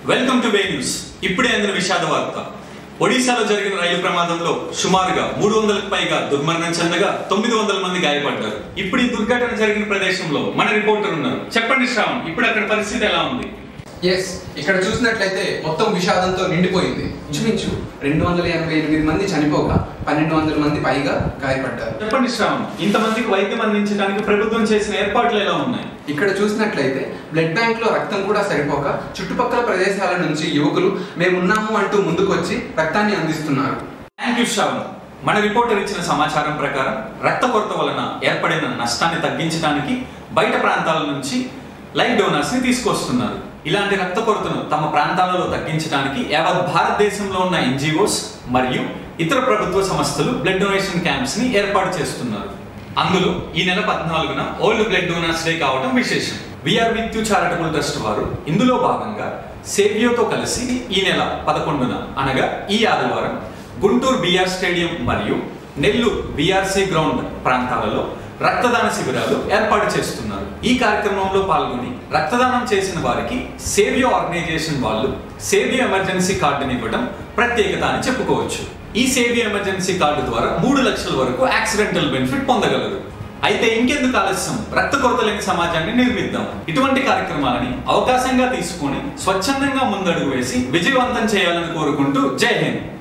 welcome to way news ఇప్పుడే అందిన విషాద వార్త ఒడిశాలో జరిగిన రైలు ప్రమాదంలో సుమారుగా మూడు వందలకు పైగా దుర్మరణం చెందగా తొమ్మిది వందల మంది గాయపడ్డారు ఇప్పుడు ఈ దుర్ఘటన జరిగిన ప్రదేశంలో మన రిపోర్టర్ ఉన్నారు చెప్పండి శ్రావణ్ ఇప్పుడు అక్కడ పరిస్థితి ఎలా ఉంది ఎస్ ఇక్కడ చూసినట్లయితే మొత్తం విషాదంతో నిండిపోయింది ఇంచుమించు రెండు వందల ఎనభై ఎనిమిది మంది చనిపోగా పన్నెండు వందల మంది పైగా గాయపడ్డారు చెప్పండి శ్రావణ్ ఇంతమందికి వైద్యం అందించడానికి ప్రభుత్వం చేసిన ఏర్పాట్లు ఎలా ఉన్నాయి ఇక్కడ చూసినట్లయితే బ్లడ్ బ్యాంక్ లో రక్తం కూడా సరిపోక చుట్టుపక్కల ప్రదేశాల నుంచి యువకులు మేమున్నాము అంటూ ముందుకొచ్చి రక్తాన్ని అందిస్తున్నారు థ్యాంక్ యూ శ్రావణ్ మన రిపోర్టర్ ఇచ్చిన సమాచారం ప్రకారం రక్త కొరత వలన ఏర్పడిన నష్టాన్ని తగ్గించడానికి బయట ప్రాంతాల నుంచి లైవ్ డోనర్స్ ని తీసుకొస్తున్నారు ఇలాంటి రక్త కొరతను తమ ప్రాంతాలలో తగ్గించడానికి యావత్ భారతదేశంలో ఉన్న ఎన్జిఓస్ మరియు ఇతర ప్రభుత్వ సంస్థలు బ్లడ్ డొనేషన్ క్యాంప్స్ ని ఏర్పాటు చేస్తున్నారు అందులో ఈ నెల పద్నాలుగున ఓల్డ్ బ్లడ్ డోనర్స్ డే కావడం విశేషం we are with you charitable trust వారు ఇందులో భాగంగా సేవియోతో కలిసి ఈ నెల పదకొండున అనగా ఈ ఆదివారం గుంటూరు బిఆర్ స్టేడియం మరియు నెల్లూరు బిఆర్సి గ్రౌండ్ ప్రాంతాలలో రక్తదాన శిబిరాలు ఏర్పాటు చేస్తున్నారు ఈ కార్యక్రమంలో పాల్గొని రక్తదానం చేసిన వారికి సేవియో ఆర్గనైజేషన్ వాళ్ళు సేవియో ఎమర్జెన్సీ కార్డుని ఇవ్వడం ప్రత్యేకత అని చెప్పుకోవచ్చు ఈ సేవియో ఎమర్జెన్సీ కార్డు ద్వారా మూడు లక్షల వరకు యాక్సిడెంటల్ బెనిఫిట్ పొందగలరు అయితే ఇంకెందుకు ఆలస్యం రక్త కొరత లేని సమాజాన్ని నిర్మిద్దాం ఇటువంటి కార్యక్రమాలని అవకాశంగా తీసుకొని స్వచ్ఛందంగా ముందడుగు వేసి విజయవంతం చేయాలని కోరుకుంటూ జై హింద్